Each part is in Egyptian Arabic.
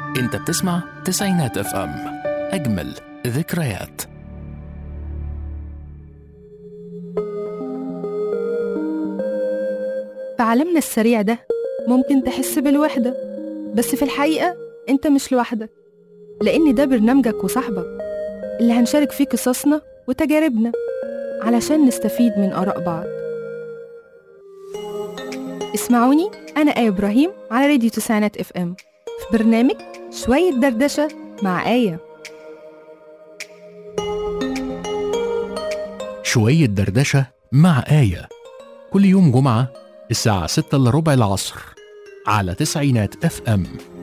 انت بتسمع تسعينات اف ام اجمل ذكريات في عالمنا السريع ده ممكن تحس بالوحدة بس في الحقيقة أنت مش لوحدك لأن ده برنامجك وصاحبك اللي هنشارك فيه قصصنا وتجاربنا علشان نستفيد من آراء بعض اسمعوني أنا آية إبراهيم على راديو تسعينات اف ام في برنامج شوية دردشة مع آية شوية دردشة مع آية كل يوم جمعة الساعة 6 إلا ربع العصر على تسعينات اف ام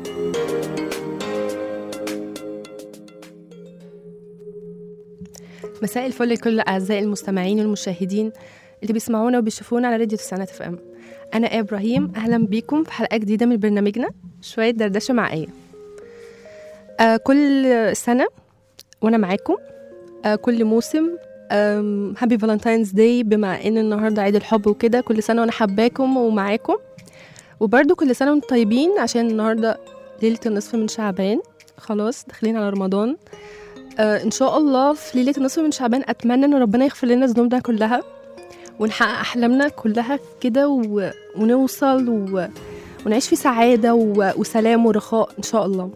مساء الفل لكل أعزائي المستمعين والمشاهدين اللي بيسمعونا وبيشوفونا على راديو تسعينات اف ام أنا آية إبراهيم أهلا بيكم في حلقة جديدة من برنامجنا شوية دردشة مع آية آه كل سنة وأنا معاكم آه كل موسم هابي فالنتاينز داي بما ان النهارده عيد الحب وكده كل سنه وانا حباكم ومعاكم وبرده كل سنه وانتم طيبين عشان النهارده ليله النصف من شعبان خلاص داخلين على رمضان آه ان شاء الله في ليله النصف من شعبان اتمنى ان ربنا يغفر لنا ذنوبنا كلها ونحقق احلامنا كلها كده و... ونوصل و... ونعيش في سعاده و... وسلام ورخاء ان شاء الله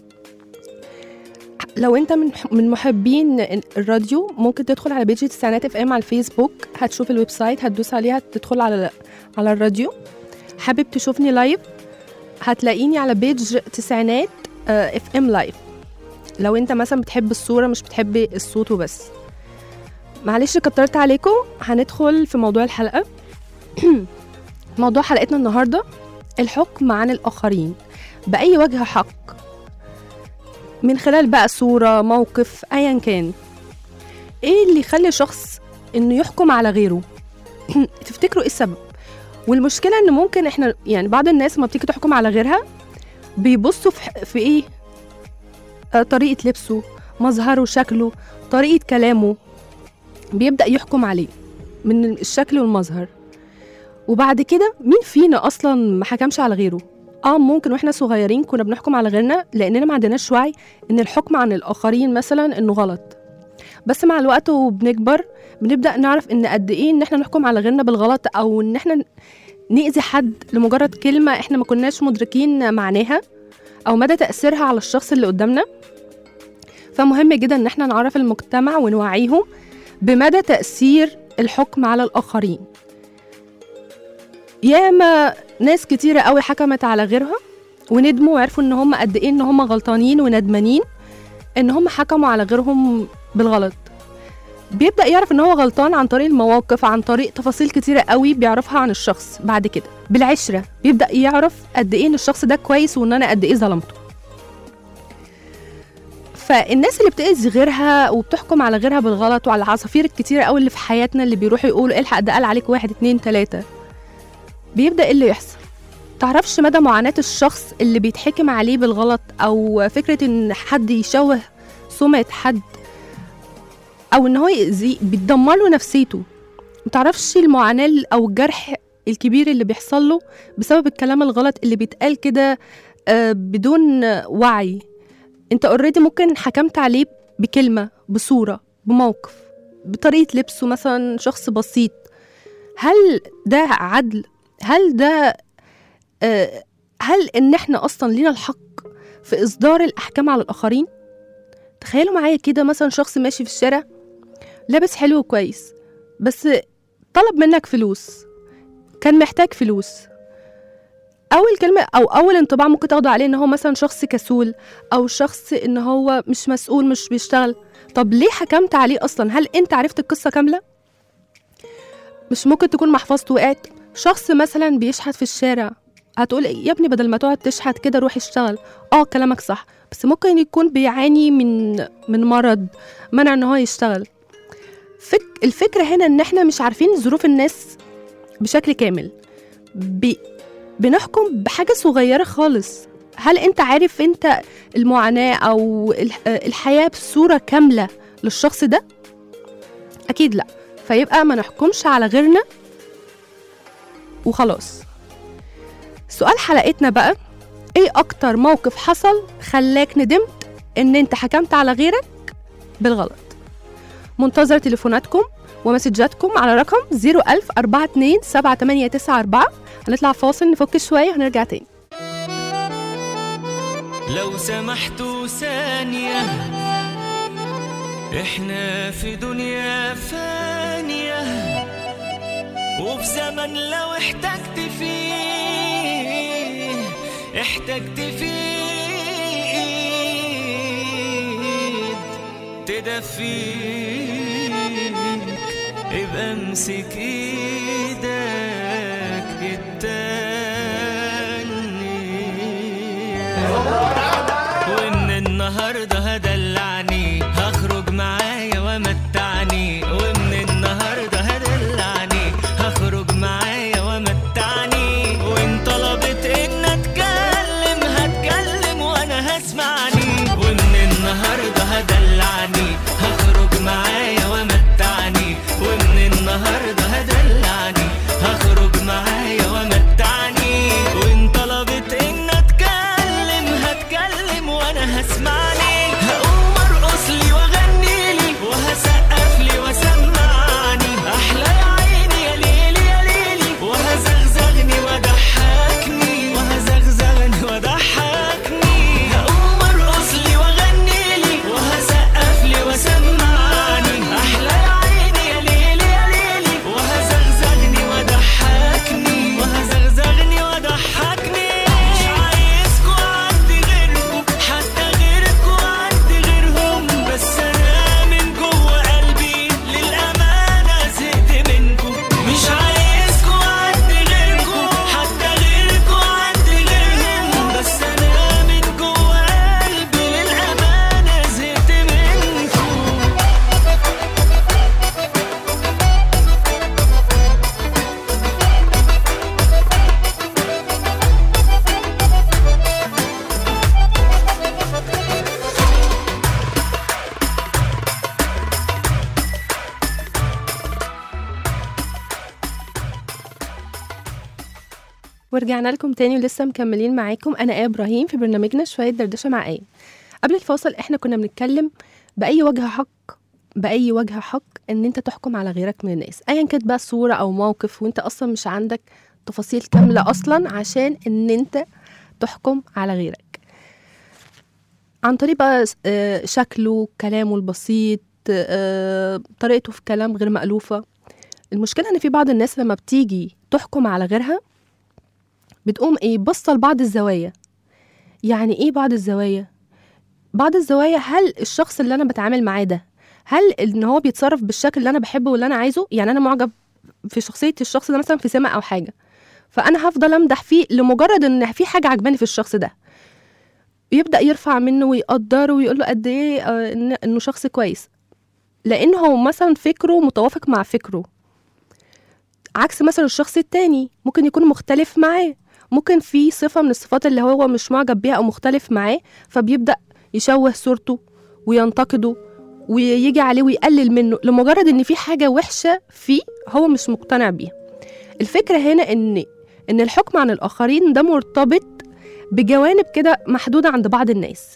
لو انت من من محبين الراديو ممكن تدخل على بيج تسعينات اف ام على الفيسبوك هتشوف الويب سايت هتدوس عليها تدخل على على الراديو حابب تشوفني لايف هتلاقيني على بيج تسعينات اف ام لايف لو انت مثلا بتحب الصوره مش بتحب الصوت وبس معلش كترت عليكم هندخل في موضوع الحلقه موضوع حلقتنا النهارده الحكم عن الاخرين باي وجه حق من خلال بقى صورة موقف أيا كان إيه اللي يخلي شخص إنه يحكم على غيره تفتكروا إيه السبب والمشكلة إن ممكن إحنا يعني بعض الناس ما بتيجي تحكم على غيرها بيبصوا في, في إيه آه طريقة لبسه مظهره شكله طريقة كلامه بيبدأ يحكم عليه من الشكل والمظهر وبعد كده مين فينا أصلا ما حكمش على غيره اه ممكن واحنا صغيرين كنا بنحكم على غيرنا لاننا ما عندناش وعي ان الحكم عن الاخرين مثلا انه غلط بس مع الوقت وبنكبر بنبدا نعرف ان قد ايه ان احنا نحكم على غيرنا بالغلط او ان احنا نأذي حد لمجرد كلمه احنا ما كناش مدركين معناها او مدى تاثيرها على الشخص اللي قدامنا فمهم جدا ان احنا نعرف المجتمع ونوعيه بمدى تاثير الحكم على الاخرين ياما ناس كتيرة قوي حكمت على غيرها وندموا وعرفوا ان هم قد ايه ان هم غلطانين وندمانين ان هم حكموا على غيرهم بالغلط بيبدأ يعرف ان هو غلطان عن طريق المواقف عن طريق تفاصيل كتيرة قوي بيعرفها عن الشخص بعد كده بالعشرة بيبدأ يعرف قد ايه ان الشخص ده كويس وان انا قد ايه ظلمته فالناس اللي بتأذي غيرها وبتحكم على غيرها بالغلط وعلى العصافير الكتيرة قوي اللي في حياتنا اللي بيروحوا يقولوا الحق ده قال عليك واحد اتنين تلاتة بيبدا ايه اللي يحصل تعرفش مدى معاناة الشخص اللي بيتحكم عليه بالغلط أو فكرة إن حد يشوه سمعة حد أو إن هو يأذيه بتدمر له نفسيته متعرفش المعاناة أو الجرح الكبير اللي بيحصل له بسبب الكلام الغلط اللي بيتقال كده بدون وعي انت اوريدي ممكن حكمت عليه بكلمة بصورة بموقف بطريقة لبسه مثلا شخص بسيط هل ده عدل هل ده آه هل ان احنا اصلا لينا الحق في اصدار الاحكام على الاخرين تخيلوا معايا كده مثلا شخص ماشي في الشارع لابس حلو وكويس بس طلب منك فلوس كان محتاج فلوس اول كلمه او اول انطباع ممكن تاخده عليه ان هو مثلا شخص كسول او شخص ان هو مش مسؤول مش بيشتغل طب ليه حكمت عليه اصلا هل انت عرفت القصه كامله مش ممكن تكون محفظته وقعت شخص مثلا بيشحت في الشارع هتقول يا ابني بدل ما تقعد تشحت كده روح اشتغل اه كلامك صح بس ممكن يكون بيعاني من من مرض منع ان هو يشتغل فك الفكره هنا ان احنا مش عارفين ظروف الناس بشكل كامل بي بنحكم بحاجه صغيره خالص هل انت عارف انت المعاناه او الحياه بصوره كامله للشخص ده اكيد لا فيبقى ما نحكمش على غيرنا وخلاص سؤال حلقتنا بقى ايه اكتر موقف حصل خلاك ندمت ان انت حكمت على غيرك بالغلط منتظر تليفوناتكم ومسجاتكم على رقم 01000 42 7894 هنطلع فاصل نفك شويه وهنرجع تاني لو سمحتوا ثانية احنا في دنيا فانية وفي زمن لو احتجت فيه احتجت فيه ايد تدفيك ابقى امسك ايدك التانية ومن النهارده هدلعني هخرج معايا ومتعني ومن النهارده هدلعني هخرج معايا ومتعني وان طلبت ان اتكلم هتكلم وانا هسمعني ومن النهارده هدلعني هخرج معايا ومتعني ومن النهارده هدلعني هخرج معايا ومتعني وان طلبت ان اتكلم هتكلم وانا هسمعني هقوم ارقص لي واغني لي وهسقف لي وسمعني احلى يا عيني يا ليلي يا ليلي وهزغزغني وضحكني وهزغزغني وضحكني هقوم ارقص لي واغني لي وهسقف لي وسمعني احلى يا عيني يا ليلي يا ليلي وهزغزغني وضحكني وهزغزغني وضحكني مش عايزكوا عندي غيركم حتى غيركوا عندي غيرهم بس انا من جوه قلبي للامانه زهقت منكم مش عايزكوا عندي غيركم حتى غيركوا عندي غيرهم بس انا من جوه قلبي للامانه زهقت منكم ورجعنا لكم تاني ولسه مكملين معاكم انا ايه ابراهيم في برنامجنا شويه دردشه مع ايه قبل الفاصل احنا كنا بنتكلم باي وجه حق باي وجه حق ان انت تحكم على غيرك من الناس ايا كانت بقى صوره او موقف وانت اصلا مش عندك تفاصيل كامله اصلا عشان ان انت تحكم على غيرك عن طريق بقى آه، شكله كلامه البسيط آه، طريقته في كلام غير مألوفة المشكلة ان في بعض الناس لما بتيجي تحكم على غيرها بتقوم ايه بصة لبعض الزوايا يعني ايه بعض الزوايا بعض الزوايا هل الشخص اللي انا بتعامل معاه ده هل ان هو بيتصرف بالشكل اللي انا بحبه واللي انا عايزه يعني انا معجب في شخصيه الشخص ده مثلا في سمة او حاجه فانا هفضل امدح فيه لمجرد ان في حاجه عجباني في الشخص ده يبدا يرفع منه ويقدره ويقول له قد ايه آه، إن- انه شخص كويس لان هو مثلا فكره متوافق مع فكره عكس مثلا الشخص التاني ممكن يكون مختلف معاه ممكن في صفة من الصفات اللي هو مش معجب بيها أو مختلف معاه فبيبدأ يشوه صورته وينتقده ويجي عليه ويقلل منه لمجرد إن في حاجة وحشة فيه هو مش مقتنع بيها الفكرة هنا إن إن الحكم عن الآخرين ده مرتبط بجوانب كده محدودة عند بعض الناس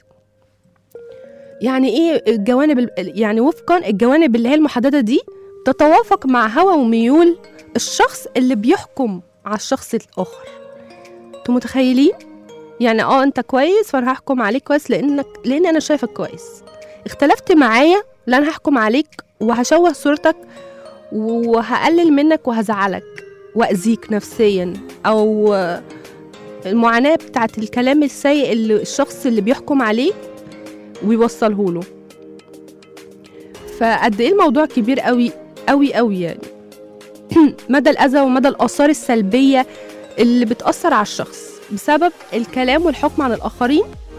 يعني ايه الجوانب ال- يعني وفقا الجوانب اللي هي المحددة دي تتوافق مع هوى وميول الشخص اللي بيحكم على الشخص الآخر انتوا متخيلين يعني اه انت كويس فانا هحكم عليك كويس لانك لان انا شايفك كويس اختلفت معايا لا انا هحكم عليك وهشوه صورتك وهقلل منك وهزعلك واذيك نفسيا او آه، المعاناه بتاعت الكلام السيء اللي الشخص اللي بيحكم عليه ويوصله له فقد ايه الموضوع كبير قوي قوي قوي يعني مدى الاذى ومدى الاثار السلبيه اللي بتاثر على الشخص بسبب الكلام والحكم عن الاخرين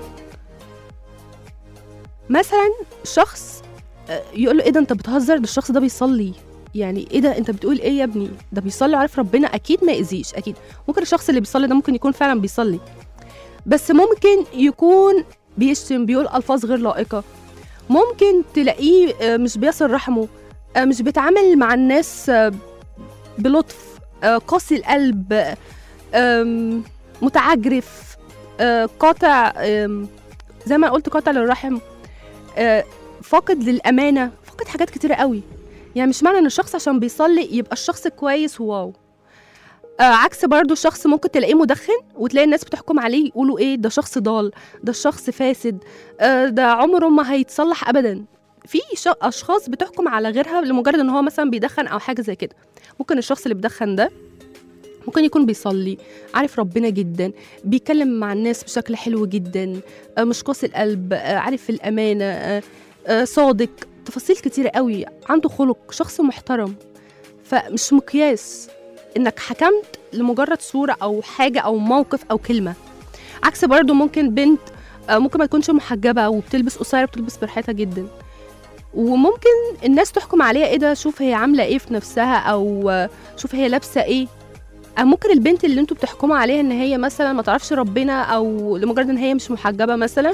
مثلا شخص آه، يقول له ايه ده انت بتهزر ده الشخص ده بيصلي يعني ايه ده انت بتقول ايه يا ابني ده بيصلي وعارف ربنا اكيد ما يأذيش اكيد ممكن الشخص اللي بيصلي ده ممكن يكون فعلا بيصلي بس ممكن يكون بيشتم بيقول الفاظ غير لائقه ممكن تلاقيه آه، مش بيصل رحمه آه، مش بيتعامل مع الناس آه، بلطف آه، قاسي القلب آم، متعجرف آه، قاطع آم، زي ما قلت قاطع للرحم آه، فاقد للامانه فاقد حاجات كتيره قوي يعني مش معنى ان الشخص عشان بيصلي يبقى الشخص كويس واو آه عكس برضو الشخص ممكن تلاقيه مدخن وتلاقي الناس بتحكم عليه يقولوا ايه ده شخص ضال ده شخص فاسد آه ده عمره ما هيتصلح ابدا في ش- اشخاص بتحكم على غيرها لمجرد ان هو مثلا بيدخن او حاجه زي كده ممكن الشخص اللي بيدخن ده ممكن يكون بيصلي عارف ربنا جدا بيتكلم مع الناس بشكل حلو جدا آه، مش قاسي القلب آه، عارف الامانه آه، آه، صادق تفاصيل كتيره قوي عنده خلق شخص محترم فمش مقياس انك حكمت لمجرد صوره او حاجه او موقف او كلمه عكس برضو ممكن بنت آه، ممكن ما تكونش محجبه وبتلبس قصيره بتلبس براحتها جدا وممكن الناس تحكم عليها ايه ده شوف هي عامله ايه في نفسها او آه، شوف هي لابسه ايه أو ممكن البنت اللي انتوا بتحكموا عليها ان هي مثلا ما تعرفش ربنا او لمجرد ان هي مش محجبه مثلا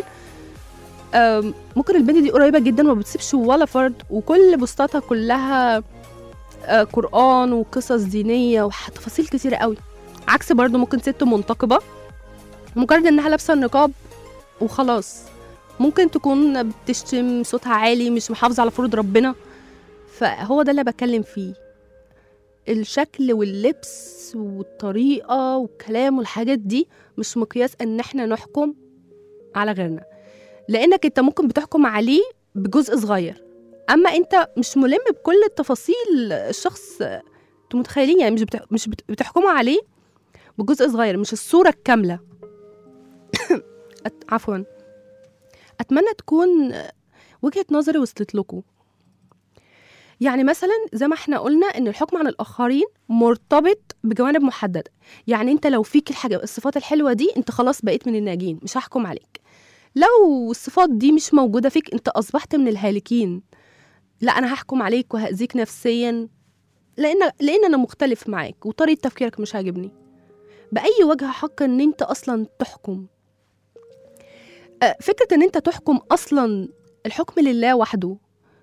آم، ممكن البنت دي قريبه جدا وما بتسيبش ولا فرد وكل بوستاتها كلها آه، قران وقصص دينيه وتفاصيل كتيره قوي عكس برضو ممكن ست منتقبه مجرد انها لابسه النقاب وخلاص ممكن تكون بتشتم صوتها عالي مش محافظه على فروض ربنا فهو ده اللي بتكلم فيه الشكل واللبس والطريقة والكلام والحاجات دي مش مقياس ان احنا نحكم على غيرنا لانك انت ممكن بتحكم عليه بجزء صغير اما انت مش ملم بكل التفاصيل الشخص انتوا متخيلين يعني مش بتح... مش بت- بتحكموا عليه بجزء صغير مش الصورة الكاملة أت... عفوا اتمنى تكون وجهة نظري وصلت لكم يعني مثلا زي ما احنا قلنا ان الحكم عن الاخرين مرتبط بجوانب محدده يعني انت لو فيك الحاجه الصفات الحلوه دي انت خلاص بقيت من الناجين مش هحكم عليك لو الصفات دي مش موجوده فيك انت اصبحت من الهالكين لا انا هحكم عليك وهاذيك نفسيا لان لان انا مختلف معاك وطريقه تفكيرك مش عاجبني باي وجه حق ان انت اصلا تحكم آه، فكره ان انت تحكم اصلا الحكم لله وحده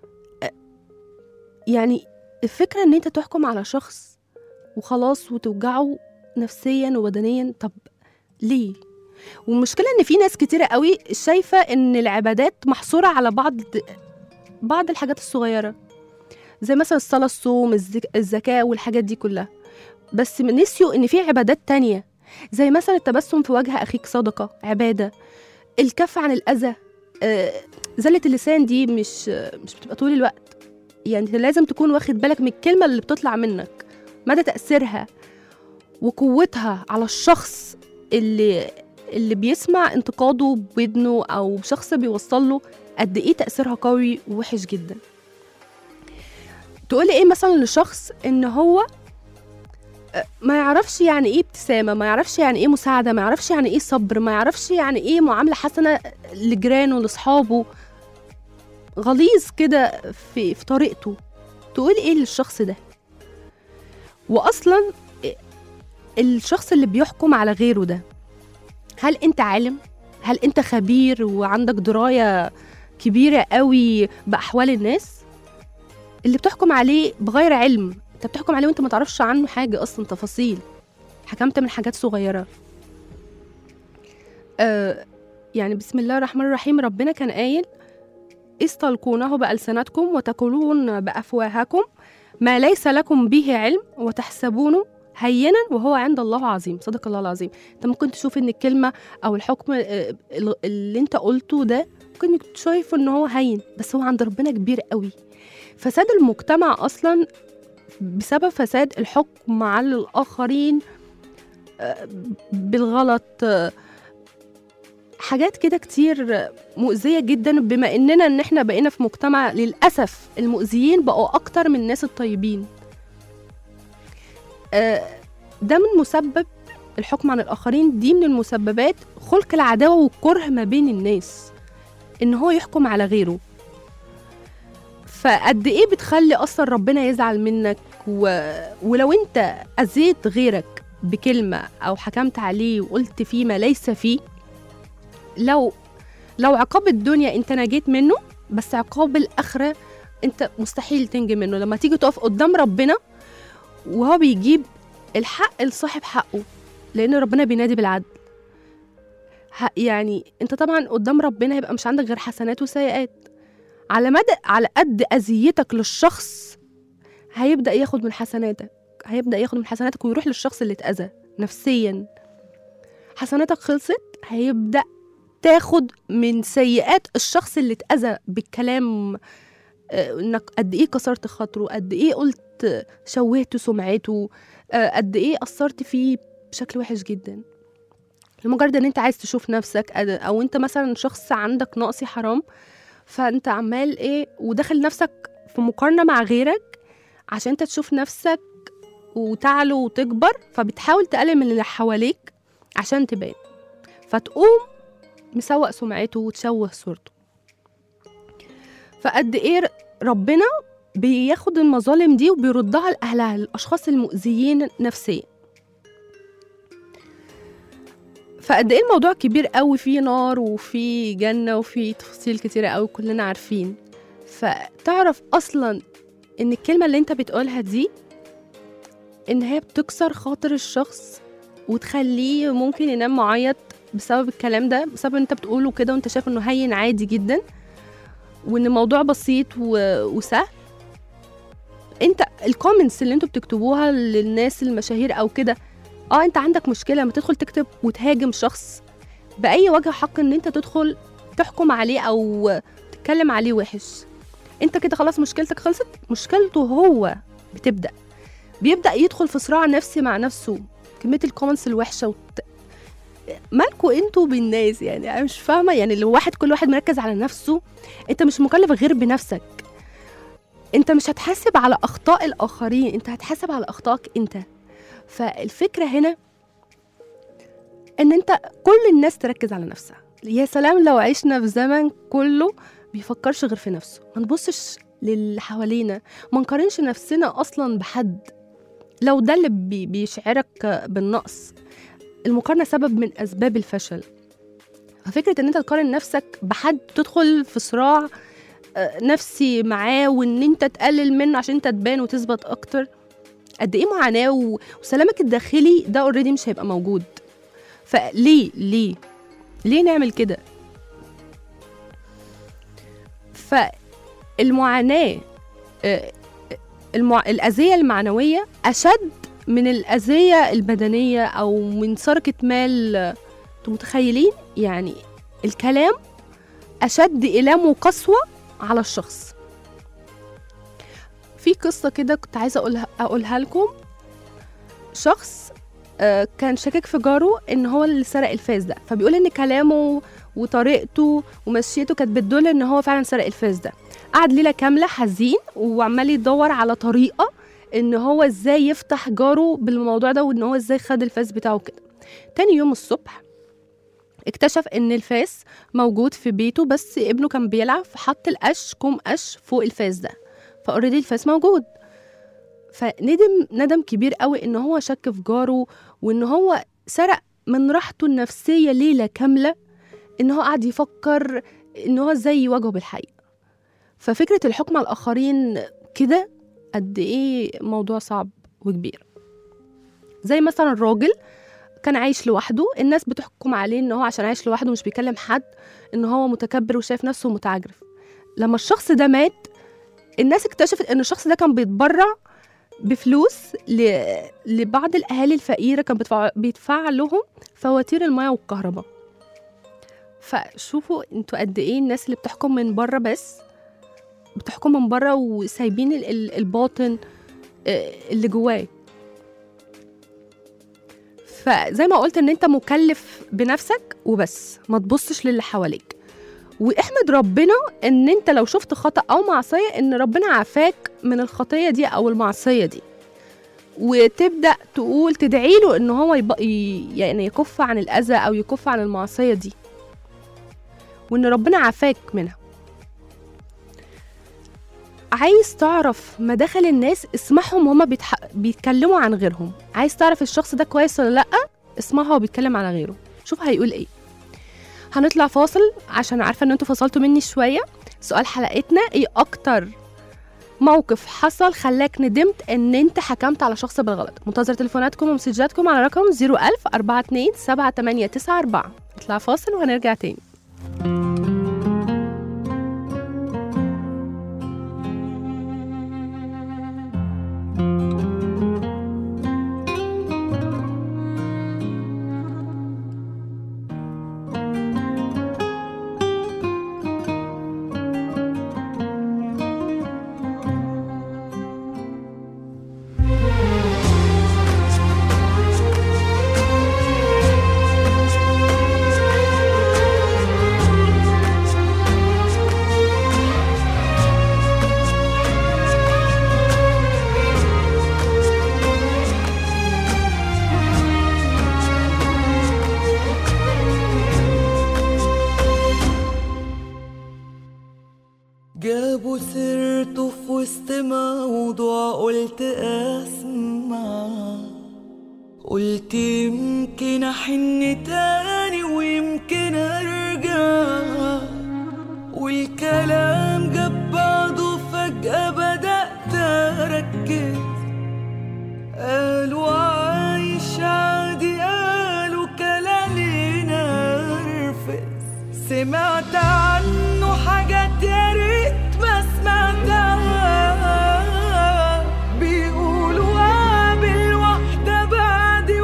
يعني الفكرة ان انت تحكم على شخص وخلاص وتوجعه نفسيا وبدنيا طب ليه والمشكلة ان في ناس كتيرة قوي شايفة ان العبادات محصورة على بعض بعض الحاجات الصغيرة زي مثلا الصلاة الصوم الزك... الزكاة والحاجات دي كلها بس نسيوا ان في عبادات تانية زي مثلا التبسم في وجه اخيك صدقة عبادة الكف عن الاذى آه، زلة اللسان دي مش مش بتبقى طول الوقت يعني انت لازم تكون واخد بالك من الكلمة اللي بتطلع منك مدى تأثيرها وقوتها على الشخص اللي اللي بيسمع انتقاده بودنه او شخص بيوصل له قد ايه تأثيرها قوي ووحش جدا تقولي ايه مثلا لشخص ان هو آه، ما يعرفش يعني ايه ابتسامة ما يعرفش يعني ايه مساعدة ما يعرفش يعني ايه صبر ما يعرفش يعني ايه معاملة حسنة لجيرانه لاصحابه غليظ كده في في طريقته تقول ايه للشخص ده واصلا الشخص اللي بيحكم على غيره ده هل انت عالم هل انت خبير وعندك درايه كبيره قوي باحوال الناس اللي بتحكم عليه بغير علم انت بتحكم عليه وانت ما تعرفش عنه حاجه اصلا تفاصيل حكمت من حاجات صغيره آه يعني بسم الله الرحمن الرحيم ربنا كان قايل إذ تلقونه بألسنتكم وتقولون بأفواهكم ما ليس لكم به علم وتحسبونه هينا وهو عند الله عظيم صدق الله العظيم انت ممكن تشوف ان الكلمة او الحكم آه، اللي انت قلته ده ممكن شايفه ان هو هين بس هو عند ربنا كبير قوي فساد المجتمع اصلا بسبب فساد الحكم على الاخرين آه، بالغلط آه، حاجات كده كتير مؤذية جدا بما اننا ان احنا بقينا في مجتمع للأسف المؤذيين بقوا اكتر من الناس الطيبين آه، ده من مسبب الحكم عن الآخرين دي من المسببات خلق العداوة والكره ما بين الناس إن هو يحكم على غيره فقد إيه بتخلي أصلا ربنا يزعل منك و... ولو أنت أذيت غيرك بكلمة أو حكمت عليه وقلت فيه ما ليس فيه لو لو عقاب الدنيا أنت نجيت منه بس عقاب الآخرة أنت مستحيل تنجي منه لما تيجي تقف قدام ربنا وهو بيجيب الحق لصاحب حقه لان ربنا بينادي بالعدل ه- يعني انت طبعا قدام ربنا هيبقى مش عندك غير حسنات وسيئات على مدى على قد اذيتك للشخص هيبدا ياخد من حسناتك هيبدا ياخد من حسناتك ويروح للشخص اللي اتاذى نفسيا حسناتك خلصت هيبدا تاخد من سيئات الشخص اللي اتاذى بالكلام آه، انك قد ايه كسرت خاطره قد ايه قلت شوهت سمعته آه، قد ايه اثرت فيه بشكل وحش جدا لمجرد ان انت عايز تشوف نفسك أد- او انت مثلا شخص عندك نقصي حرام فانت عمال ايه وداخل نفسك في مقارنه مع غيرك عشان انت تشوف نفسك وتعلو وتكبر فبتحاول تقلل من اللي حواليك عشان تبان فتقوم مسوق سمعته وتشوه صورته فقد ايه ربنا بياخد المظالم دي وبيردها لاهلها الاشخاص المؤذيين نفسيا فقد ايه الموضوع كبير قوي فيه نار وفيه جنه وفيه تفاصيل كتيره قوي كلنا عارفين فتعرف اصلا ان الكلمه اللي انت بتقولها دي ان هي بتكسر خاطر الشخص وتخليه ممكن ينام معيط بسبب الكلام ده بسبب ان انت بتقوله كده وانت شايف انه هين عادي جدا وان الموضوع بسيط و... وسهل انت الكومنتس اللي انتوا بتكتبوها للناس المشاهير او كده اه انت عندك مشكله لما تدخل تكتب وتهاجم شخص باي وجه حق ان انت تدخل تحكم عليه او تتكلم عليه وحش انت كده خلاص مشكلتك خلصت مشكلته هو بتبدا بيبدا يدخل في صراع نفسي مع نفسه كميه الكومنتس الوحشه وت... مالكوا انتوا بالناس يعني انا مش فاهمه يعني لو واحد كل واحد مركز على نفسه انت مش مكلف غير بنفسك انت مش هتحاسب على اخطاء الاخرين انت هتحاسب على اخطائك انت فالفكره هنا ان انت كل الناس تركز على نفسها يا سلام لو عشنا في زمن كله بيفكرش غير في نفسه ما نبصش للي حوالينا ما نقارنش نفسنا اصلا بحد لو ده اللي بي- بيشعرك بالنقص المقارنه سبب من اسباب الفشل ففكره ان انت تقارن نفسك بحد تدخل في صراع آه، نفسي معاه وان انت تقلل منه عشان انت تبان وتثبت اكتر قد ايه معاناه و- وسلامك الداخلي ده اوريدي مش هيبقى موجود فليه ليه ليه نعمل كده فالمعاناه آه، المع... الأذية المعنوية أشد من الأذية البدنية أو من سرقة مال آه، انتوا متخيلين يعني الكلام أشد إلام وقسوة على الشخص في قصة كده كنت عايزة أقولها, أقولها لكم شخص آه، كان شاكك في جاره ان هو اللي سرق الفاس ده فبيقول ان كلامه وطريقته ومشيته كانت بتدل ان هو فعلا سرق الفاس ده قعد ليله كامله حزين وعمال يدور على طريقه ان هو ازاي يفتح جاره بالموضوع ده وان هو ازاي خد الفاس بتاعه كده تاني يوم الصبح اكتشف ان الفاس موجود في بيته بس ابنه كان بيلعب فحط القش كوم قش فوق الفاس ده فاوريدي الفاس موجود فندم ندم كبير قوي ان هو شك في جاره وان هو سرق من راحته النفسيه ليله كامله ان هو قعد يفكر ان هو ازاي يواجهه بالحقيقه ففكره الحكم على الاخرين كده قد ايه موضوع صعب وكبير زي مثلا الراجل كان عايش لوحده الناس بتحكم عليه ان هو عشان عايش لوحده مش بيكلم حد ان هو متكبر وشايف نفسه متعجرف لما الشخص ده مات الناس اكتشفت ان الشخص ده كان بيتبرع بفلوس ل... لبعض الاهالي الفقيره كان بيدفع... بيدفع لهم فواتير المياه والكهرباء فشوفوا انتوا قد ايه الناس اللي بتحكم من بره بس بتحكم من بره وسايبين ال- ال- الباطن آه، اللي جواه فزي ما قلت ان انت مكلف بنفسك وبس ما تبصش للي حواليك واحمد ربنا ان انت لو شفت خطأ او معصية ان ربنا عافاك من الخطية دي او المعصية دي وتبدأ تقول تدعي له ان هو يب... ي- يعني يكف عن الاذى او يكف عن المعصية دي وان ربنا عافاك منها عايز تعرف مداخل الناس اسمعهم هما بيتح... بيتكلموا عن غيرهم عايز تعرف الشخص ده كويس ولا لا اسمعه هو بيتكلم على غيره شوف هيقول ايه هنطلع فاصل عشان عارفه ان انتوا فصلتوا مني شويه سؤال حلقتنا ايه اكتر موقف حصل خلاك ندمت ان انت حكمت على شخص بالغلط منتظر تليفوناتكم ومسجاتكم على رقم 01000 42 7894 نطلع هنطلع فاصل وهنرجع تاني جابوا سيرته في وسط موضوع قلت اسمع قلت يمكن احن تاني ويمكن ارجع والكلام جاب بعضه فجأة بدأت اركز قالوا عايش عادي قالوا كلامي نرفز سمعت عنه حاجات يا ريت ما سمعتها بيقولوا قابل واحدة بعدي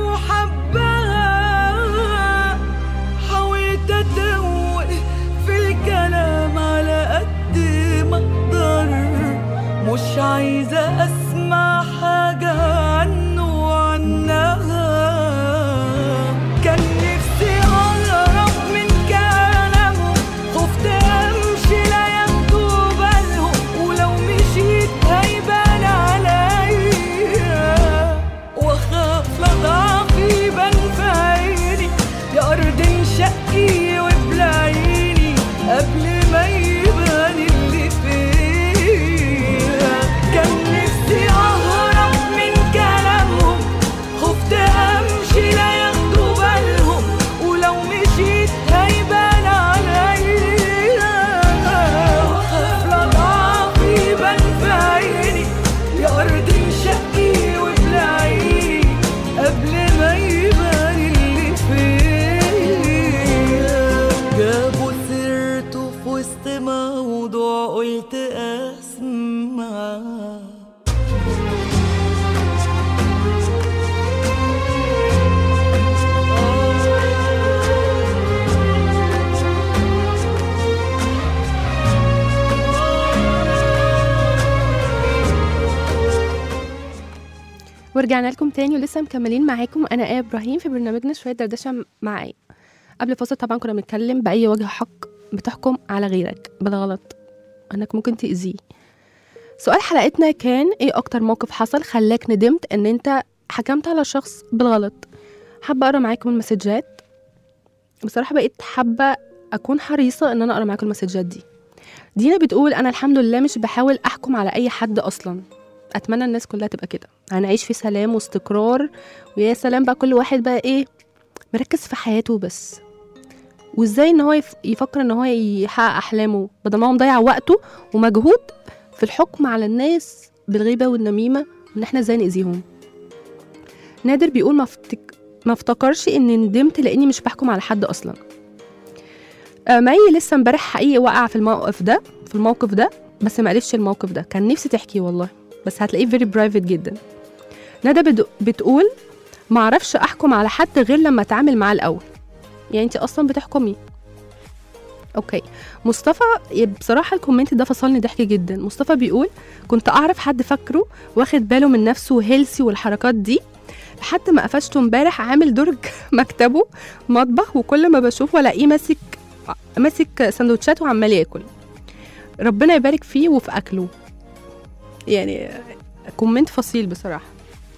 وحبها حاولت اتوه في الكلام على قد ما اقدر مش عايزة اسمع حاجة عنه وعنها كان نفسي اقرب من كلامه خفت امشي لا ياخدوا بالهم ولو مشيت هيبان عليا واخاف لا ضعفي يبان في عيني يا ارض انشقي وابلعيني قبل ما يبان اللي فيها كان نفسي اهرب من كلامهم خفت امشي لا ياخدوا بالهم ولو مشيت هيبان عليا واخاف لا ضعفي يبان في عيني يا ارض انشقي وابلعيني قبل ما يبان اللي فيا جابوا سيرته في وسط موضوع قلت اسمع ورجعنا لكم تاني ولسه مكملين معاكم انا ايه ابراهيم في برنامجنا شويه دردشه مع ايه قبل فاصل طبعا كنا بنتكلم باي وجه حق بتحكم على غيرك بالغلط انك ممكن تاذيه سؤال حلقتنا كان ايه اكتر موقف حصل خلاك ندمت ان انت حكمت على شخص بالغلط حابه اقرا معاكم المسجات بصراحه بقيت حابه اكون حريصه ان انا اقرا معاكم المسجات دي دينا بتقول انا الحمد لله مش بحاول احكم على اي حد اصلا اتمنى الناس كلها تبقى كده هنعيش في سلام واستقرار ويا سلام بقى كل واحد بقى ايه مركز في حياته بس وازاي ان هو يف- يفكر ان هو يحقق احلامه بدل ما هو مضيع وقته ومجهود في الحكم على الناس بالغيبه والنميمه وان احنا ازاي نأذيهم نادر بيقول ما افتك... ما افتكرش اني ندمت لاني مش بحكم على حد اصلا آه، مي لسه امبارح حقيقي وقع في الموقف ده في الموقف ده بس ما قالتش الموقف ده كان نفسي تحكي والله بس هتلاقيه فيري برايفت جدا ندى بد- بتقول ما اعرفش احكم على حد غير لما اتعامل معاه الاول يعني انت اصلا بتحكمي اوكي مصطفى بصراحه الكومنت ده فصلني ضحك جدا مصطفى بيقول كنت اعرف حد فاكره واخد باله من نفسه وهيلسي والحركات دي لحد ما قفشته امبارح عامل درج مكتبه مطبخ وكل ما بشوفه الاقيه ماسك ماسك سندوتشات وعمال ياكل ربنا يبارك فيه وفي اكله يعني كومنت فصيل بصراحه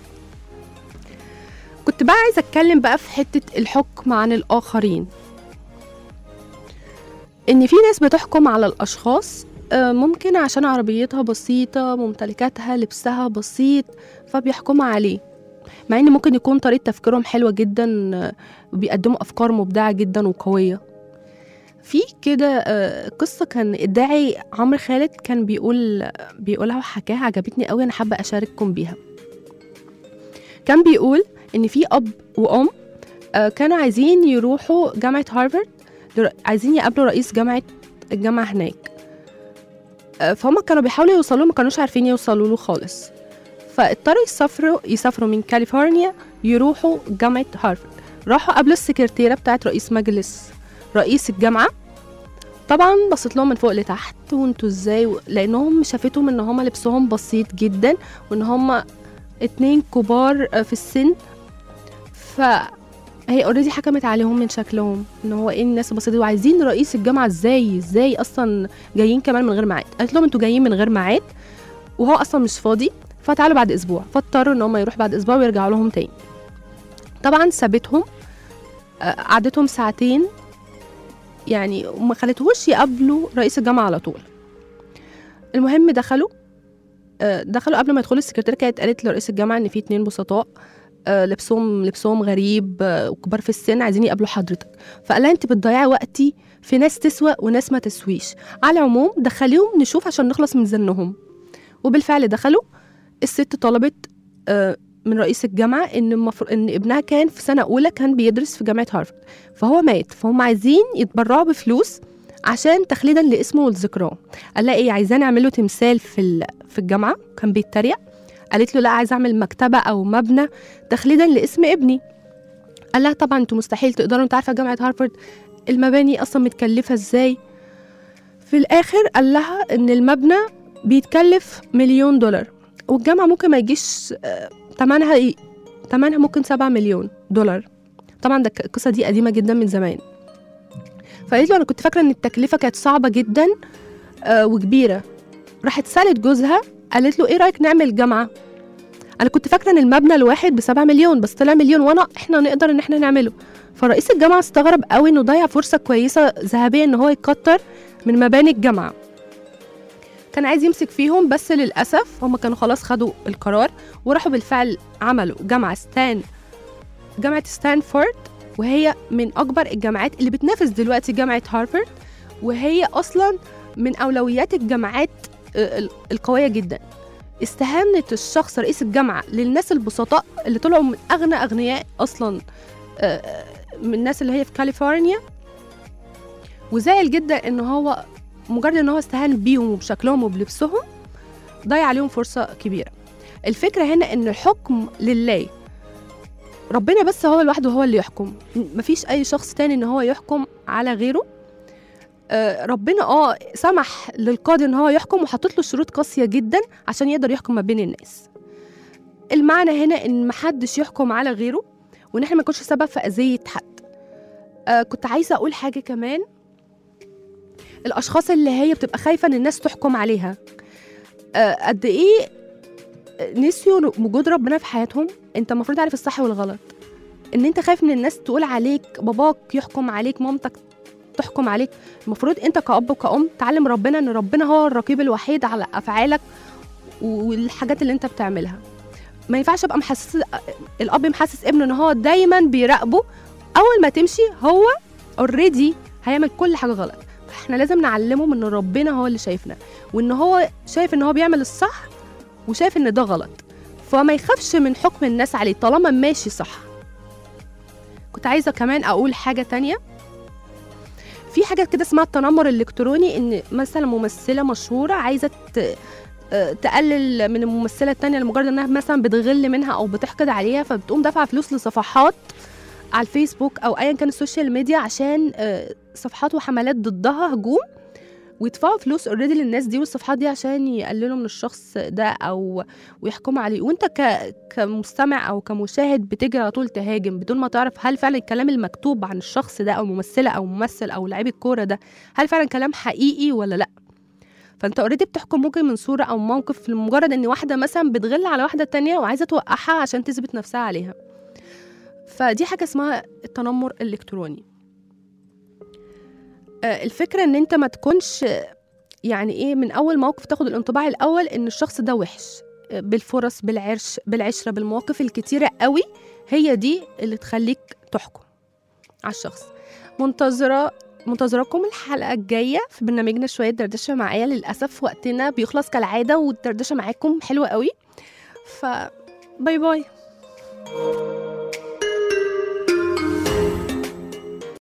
كنت بقى عايزه اتكلم بقى في حته الحكم عن الاخرين ان في ناس بتحكم على الاشخاص آه، ممكن عشان عربيتها بسيطة ممتلكاتها لبسها بسيط فبيحكموا عليه مع ان ممكن يكون طريقة تفكيرهم حلوة جدا آه، وبيقدموا افكار مبدعة جدا وقوية في كده آه، قصة كان الداعي عمرو خالد كان بيقول بيقولها وحكاها عجبتني قوي انا حابة اشارككم بيها كان بيقول ان في اب وام آه، كانوا عايزين يروحوا جامعة هارفارد لر- عايزين يقابلوا رئيس جامعة الجامعة هناك آه، فهم كانوا بيحاولوا يوصلوا ما كانوش عارفين يوصلوا له خالص فاضطروا يسافروا يسافروا من كاليفورنيا يروحوا جامعة هارفارد راحوا قابلوا السكرتيرة بتاعت رئيس مجلس رئيس الجامعة طبعا بصيت لهم من فوق لتحت وانتوا ازاي و- لانهم شافتهم ان هم لبسهم بسيط جدا وان هم اتنين كبار آه، في السن فهي اوريدي حكمت عليهم من شكلهم ان هو ايه الناس البسيطه دي وعايزين رئيس الجامعه ازاي ازاي اصلا جايين كمان من غير ميعاد قالت لهم انتوا جايين من غير ميعاد وهو اصلا مش فاضي فتعالوا بعد اسبوع فاضطروا ان هم يروحوا بعد اسبوع ويرجعوا لهم تاني طبعا سابتهم آه، قعدتهم ساعتين يعني وما خلتهوش يقابلوا رئيس الجامعه على طول المهم دخلوا آه، دخلوا قبل ما يدخلوا السكرتيرة كانت قالت لرئيس الجامعة إن في اتنين بسطاء آه، لبسهم لبسهم غريب آه، وكبار في السن عايزين يقابلوا حضرتك فقال لها انت بتضيعي وقتي في ناس تسوى وناس ما تسويش على العموم دخليهم نشوف عشان نخلص من زنهم وبالفعل دخلوا الست طلبت آه، من رئيس الجامعة إن المفروض إن ابنها كان في سنة أولى كان بيدرس في جامعة هارفارد فهو مات فهم عايزين يتبرعوا بفلوس عشان تخليدا لاسمه ولذكراه قال لها ايه عايزاه نعمل له تمثال في ال- في الجامعه كان بيتريق قالت له لا عايزه اعمل مكتبه او مبنى تخليدا لاسم ابني قال لها طبعا انتوا مستحيل تقدروا انت عارفه جامعه هارفارد المباني اصلا متكلفه ازاي في الاخر قال لها ان المبنى بيتكلف مليون دولار والجامعه ممكن ما يجيش آه، تمنها ي- تمنها ممكن سبعة مليون دولار طبعا ده القصه دي قديمه جدا من زمان فقالت له انا كنت فاكره ان التكلفه كانت صعبه جدا آه، وكبيره راحت سالت جوزها قالت له ايه رايك نعمل جامعه انا كنت فاكره ان المبنى الواحد بسبعة مليون بس طلع مليون وانا احنا نقدر ان احنا نعمله فرئيس الجامعه استغرب قوي انه ضيع فرصه كويسه ذهبيه ان هو يكتر من مباني الجامعه كان عايز يمسك فيهم بس للاسف هم كانوا خلاص خدوا القرار وراحوا بالفعل عملوا جامعه ستان جامعه ستانفورد وهي من اكبر الجامعات اللي بتنافس دلوقتي جامعه هارفارد وهي اصلا من اولويات الجامعات آه، ال- القويه جدا استهانت الشخص رئيس الجامعه للناس البسطاء اللي طلعوا من اغنى اغنياء اصلا آه، آه، من الناس اللي هي في كاليفورنيا وزعل جدا ان هو مجرد ان هو استهان بيهم وبشكلهم وبلبسهم ضيع عليهم فرصه كبيره الفكره هنا ان الحكم لله ربنا بس هو لوحده هو اللي يحكم م- مفيش اي شخص تاني ان هو يحكم على غيره آه، ربنا اه سمح للقاضي ان هو يحكم وحاطط له شروط قاسيه جدا عشان يقدر يحكم ما بين الناس المعنى هنا ان محدش يحكم على غيره وان احنا ما نكونش سبب في اذيه حد آه كنت عايزه اقول حاجه كمان الاشخاص اللي هي بتبقى خايفه ان الناس تحكم عليها آه قد ايه نسيوا وجود ربنا في حياتهم انت المفروض عارف الصح والغلط ان انت خايف ان الناس تقول عليك باباك يحكم عليك مامتك تحكم عليك المفروض انت كأب وكأم تعلم ربنا ان ربنا هو الرقيب الوحيد على افعالك والحاجات اللي انت بتعملها ما ينفعش ابقى محسس الاب محسس ابنه ان هو دايما بيراقبه اول ما تمشي هو اوريدي هيعمل كل حاجه غلط احنا لازم نعلمهم ان ربنا هو اللي شايفنا وان هو شايف ان هو بيعمل الصح وشايف ان ده غلط فما يخافش من حكم الناس عليه طالما ماشي صح كنت عايزه كمان اقول حاجه تانية في حاجه كده اسمها التنمر الالكتروني ان مثلا ممثله مشهوره عايزه ت- آه، تقلل من الممثله التانية لمجرد انها مثلا بتغل منها او بتحقد عليها فبتقوم دافعه فلوس لصفحات على الفيسبوك او ايا كان السوشيال ميديا عشان آه، صفحات وحملات ضدها هجوم ويدفعوا فلوس اوريدي للناس دي والصفحات دي عشان يقللوا من الشخص ده او ويحكموا عليه وانت ك... كمستمع او كمشاهد بتجري على طول تهاجم بدون ما تعرف هل فعلا الكلام المكتوب عن الشخص ده او ممثله او ممثل او لعيب الكوره ده هل فعلا كلام حقيقي ولا لا فانت اوريدي بتحكم ممكن من صوره او موقف لمجرد ان واحده مثلا بتغل على واحده تانية وعايزه توقعها عشان تثبت نفسها عليها فدي حاجه اسمها التنمر الالكتروني آه، الفكره ان انت ما تكونش آه، يعني ايه من اول موقف تاخد الانطباع الاول ان الشخص ده وحش آه، بالفرص بالعرش بالعشره بالمواقف الكتيره قوي هي دي اللي تخليك تحكم على الشخص منتظره منتظراكم الحلقه الجايه في برنامجنا شويه دردشه معايا للاسف وقتنا بيخلص كالعاده والدردشه معاكم حلوه قوي ف باي باي